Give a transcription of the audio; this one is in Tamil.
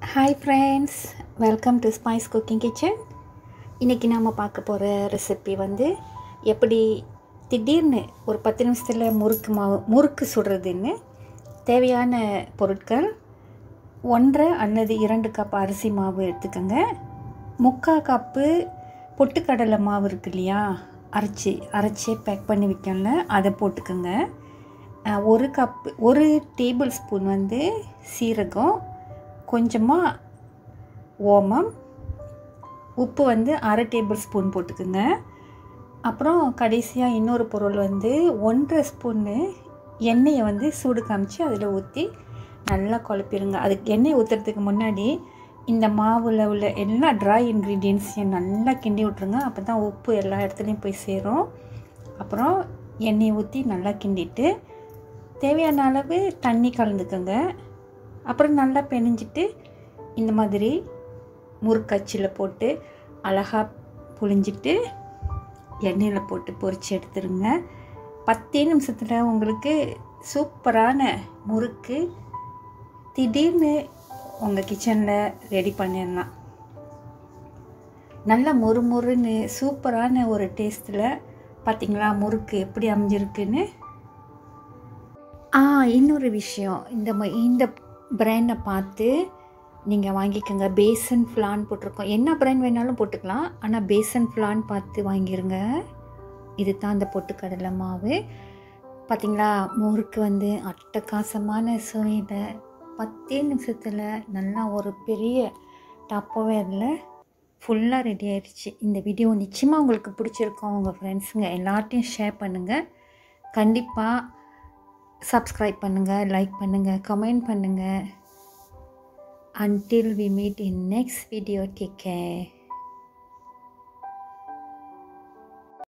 hi friends welcome to spice cooking kitchen இன்றைக்கி நாம் பார்க்க போகிற ரெசிபி வந்து எப்படி திடீர்னு ஒரு பத்து நிமிஷத்தில் முறுக்கு மாவு முறுக்கு சுடுறதுன்னு தேவையான பொருட்கள் ஒன்றரை அல்லது இரண்டு கப் அரிசி மாவு எடுத்துக்கோங்க முக்கால் கப்பு பொட்டுக்கடலை மாவு இருக்கு இல்லையா அரைச்சி அரைச்சி பேக் பண்ணி வைக்கல அதை போட்டுக்கோங்க அஹ், ஒரு கப்பு ஒரு டேபிள் ஸ்பூன் வந்து சீரகம் கொஞ்சமாக ஓமம் உப்பு வந்து அரை டேபிள் ஸ்பூன் போட்டுக்குங்க அப்புறம் கடைசியாக இன்னொரு பொருள் வந்து ஒன்றரை ஸ்பூன்னு எண்ணெயை வந்து சூடு காமிச்சு அதில் ஊற்றி நல்லா குழப்பிடுங்க அதுக்கு எண்ணெய் ஊற்றுறதுக்கு முன்னாடி இந்த மாவில் உள்ள எல்லா ட்ரை இன்க்ரீடியன்ஸையும் நல்லா கிண்டி விட்ருங்க அப்போ தான் உப்பு எல்லா இடத்துலையும் போய் சேரும் அப்புறம் எண்ணெயை ஊற்றி நல்லா கிண்டிட்டு தேவையான அளவு தண்ணி கலந்துக்கோங்க அப்புறம் நல்லா பெனிஞ்சிட்டு இந்த மாதிரி முறுக்கச்சில் போட்டு அழகாக புழிஞ்சிட்டு எண்ணெயில் போட்டு பொரிச்சு எடுத்துருங்க பத்தே நிமிஷத்தில் உங்களுக்கு சூப்பரான முறுக்கு திடீர்னு உங்கள் கிச்சனில் ரெடி பண்ணிடலாம் நல்ல மொறு மொறுன்னு சூப்பரான ஒரு டேஸ்ட்டில் பார்த்தீங்களா முறுக்கு எப்படி அமைஞ்சிருக்குன்னு ஆ இன்னொரு விஷயம் இந்த ம- இந்த பிராண்டை பார்த்து நீங்கள் வாங்கிக்கோங்க பேசன் ஃப்ளான் போட்டிருக்கோம் என்ன பிராண்ட் வேணாலும் போட்டுக்கலாம் ஆனால் பேசன் ஃப்ளான் பார்த்து வாங்கிருங்க இது தான் அந்த பொட்டுக்கடலை மாவு பார்த்தீங்களா முறுக்கு வந்து அட்டகாசமான சுவையில் பத்தே நிமிஷத்தில் நல்லா ஒரு பெரிய டப்போவேரில் ஃபுல்லாக ரெடி ஆயிடுச்சு இந்த வீடியோ நிச்சயமாக உங்களுக்கு பிடிச்சிருக்கோம் உங்கள் ஃப்ரெண்ட்ஸுங்க எல்லார்ட்டையும் ஷேர் பண்ணுங்கள் கண்டிப்பாக சப்ஸ்கிரைப் பண்ணுங்கள் லைக் பண்ணுங்கள் கமெண்ட் பண்ணுங்கள் until we meet in next video take care